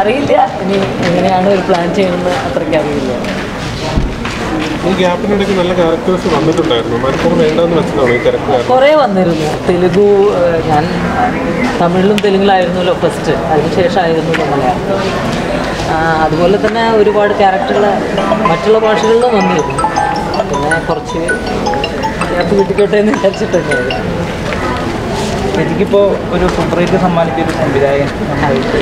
അറിയില്ല ഇനി എങ്ങനെയാണ് ഒരു പ്ലാൻ ചെയ്യുന്നത് അത്രയ്ക്ക് അറിയില്ല ഈ ഗ്യാപ്പിനിടയ്ക്ക് നല്ല ക്യാരക്ടേഴ്സ് വന്നിട്ടുണ്ടായിരുന്നു മലപ്പുറം വേണ്ടെന്ന് വെച്ചതാണ് ഈ തിരക്ക് കാരണം കുറേ വന്നിരുന്നു തെലുഗു ഏഹ്, ഞാൻ തമിഴിലും തെലുങ്കിലായിരുന്നല്ലോ ഫസ്റ്റ് അതിനുശേഷമായിരുന്നു മലയാളം ആ, അതുപോലെ തന്നെ ഒരുപാട് ക്യാരക്ടറുകൾ മറ്റുള്ള ഭാഷകളിലും വന്നിരുന്നു പിന്നെ കുറച്ച് ഗ്യാപ്പ് കിട്ടിക്കോട്ടെ എന്ന് വിചാരിച്ചിട്ടുണ്ടായിരുന്നു എനിക്കിപ്പോൾ ഒരു ഫുഡ് സമ്മാനിച്ച ഒരു സംവിധായകൻ നന്നായിട്ട്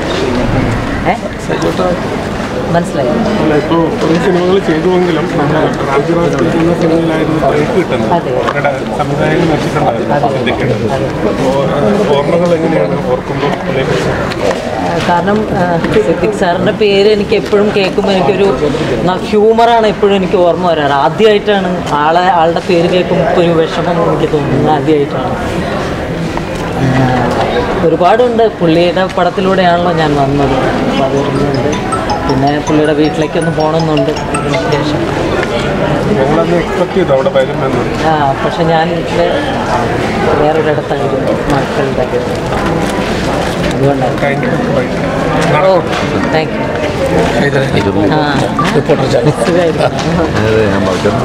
ഏ മനസ്സിലായി അല്ല ഇപ്പോൾ കുറേ സിനിമകൾ ചെയ്തുവെങ്കിലും നമ്മുടെ രാജരാജ് എന്ന സിനിമയിലായിരുന്നു ബ്രേക്ക് കിട്ടുന്നത് അതെ. അവരുടെ സംവിധായകൻ വെച്ചിട്ടുണ്ടായിരുന്നു ശ്രദ്ധിക്കേണ്ടത് അപ്പോൾ ഓർമ്മകൾ എങ്ങനെയാണ് ഓർക്കുമ്പോൾ അതേക്കുറിച്ച് ആ, കാരണം ആ, സിദ്ദിഖ് സാറിൻ്റെ പേര് എനിക്ക് എപ്പോഴും കേൾക്കുമ്പോൾ എനിക്കൊരു ന- ഹ്യൂമറാണ് എപ്പോഴും എനിക്ക് ഓർമ്മ വരാറ് ആദ്യമായിട്ടാണ് ആളെ ആളുടെ പേര് കേൾക്കുമ്പോൾ ഇപ്പോൾ ഒരു വിഷമം എനിക്ക് തോന്നുന്നത് ആദ്യമായിട്ടാണ് ആ, ഒരുപാടുണ്ട് പുള്ളിയുടെ പടത്തിലൂടെയാണല്ലോ ഞാൻ വന്നത് അപ്പോൾ അതൊരുന്നുണ്ട് പിന്നെ പുള്ളിയുടെ വീട്ടിലേക്കൊന്ന് പോകണമെന്നുണ്ട് അതിന് ശേഷം ഞങ്ങളന്ന് എക്സ്പെക്ട് ചെയ്തു അവിടെ വരുമെന്ന് ആ പക്ഷെ ഞാൻ ഇവിടെ വേറൊരിടത്തായിരുന്നു മക്കളുടെ അതുകൊണ്ടാണ് കഴിഞ്ഞിട്ട് ഓ താങ്ക് യു ആ സുഖമായിരുന്നു അതെ ഞാൻ മറക്കാൻ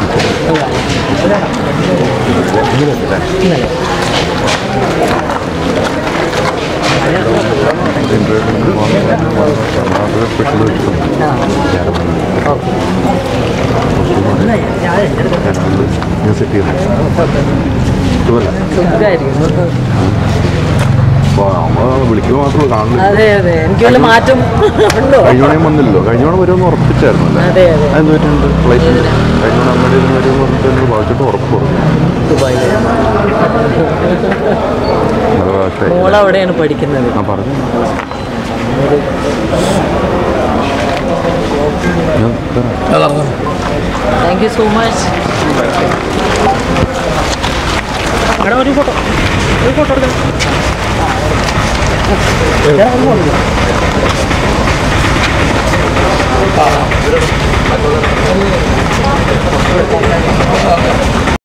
ഇന്നലെ സ്പെഷ്യൽ വെച്ചിട്ടുണ്ട് ആ ഓക്കെ ഞാൻ സെറ്റ് ചെയ്യുന്നത് ഇതുപോലെ സുഖമായിരിക്കുന്നു അപ്പോൾ നമ്മൾ വിളിക്കുമ്പോൾ മാത്രമേ കാണില്ല അതെ അതെ എനിക്ക് വല്ല മാറ്റം ഉണ്ടോ കഴിഞ്ഞോണയും വന്നില്ലല്ലോ കഴിഞ്ഞോണം വരുമെന്ന് ഉറപ്പിച്ചായിരുന്നു അല്ലേ അതെ അതെ അതെന്ത് പറ്റുന്നുണ്ട് ഫ്ലൈറ്റിൽ കഴിഞ്ഞോണം അമ്മയുടെ ഇരുന്ന് വരുമെന്ന് പറഞ്ഞിട്ട് എന്നോട് ഭാവിച്ചിട്ട് ഉറപ്പ് പറഞ്ഞു ദുബായിൽ അത് ഭാഷയായി. മോൾ അവിടെയാണ് പഠിക്കുന്നത് ആ പറഞ്ഞു ഞാൻ തരാം. താങ്ക് യു സോ മച്ച് ഒരു ഫോട്ടോ ഒരു ഫോട്ടോ എടുക്കാം